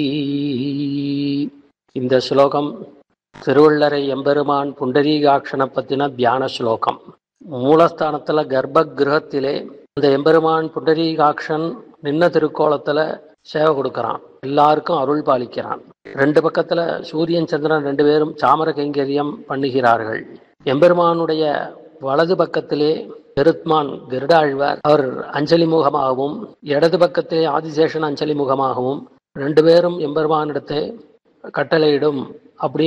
இந்த ஸ்லோகம் திருவள்ளரை எம்பெருமான் புண்டரீகாட்சனை பத்தின தியான ஸ்லோகம் மூலஸ்தானத்துல கர்ப்ப கிரகத்திலே இந்த எம்பெருமான் புண்டரீகாட்சன் நின்ன திருக்கோலத்துல சேவை கொடுக்கறான் எல்லாருக்கும் அருள் பாலிக்கிறான் ரெண்டு பக்கத்துல சூரியன் சந்திரன் ரெண்டு பேரும் சாமர கைங்கரியம் பண்ணுகிறார்கள் எம்பெருமானுடைய வலது பக்கத்திலே பெருத்மான் கருடாழ்வார் அவர் அஞ்சலி முகமாகவும் இடது பக்கத்திலே ஆதிசேஷன் அஞ்சலி முகமாகவும் ரெண்டு பேரும் எம்பெருமானிடத்தை கட்டளையிடும் அப்படி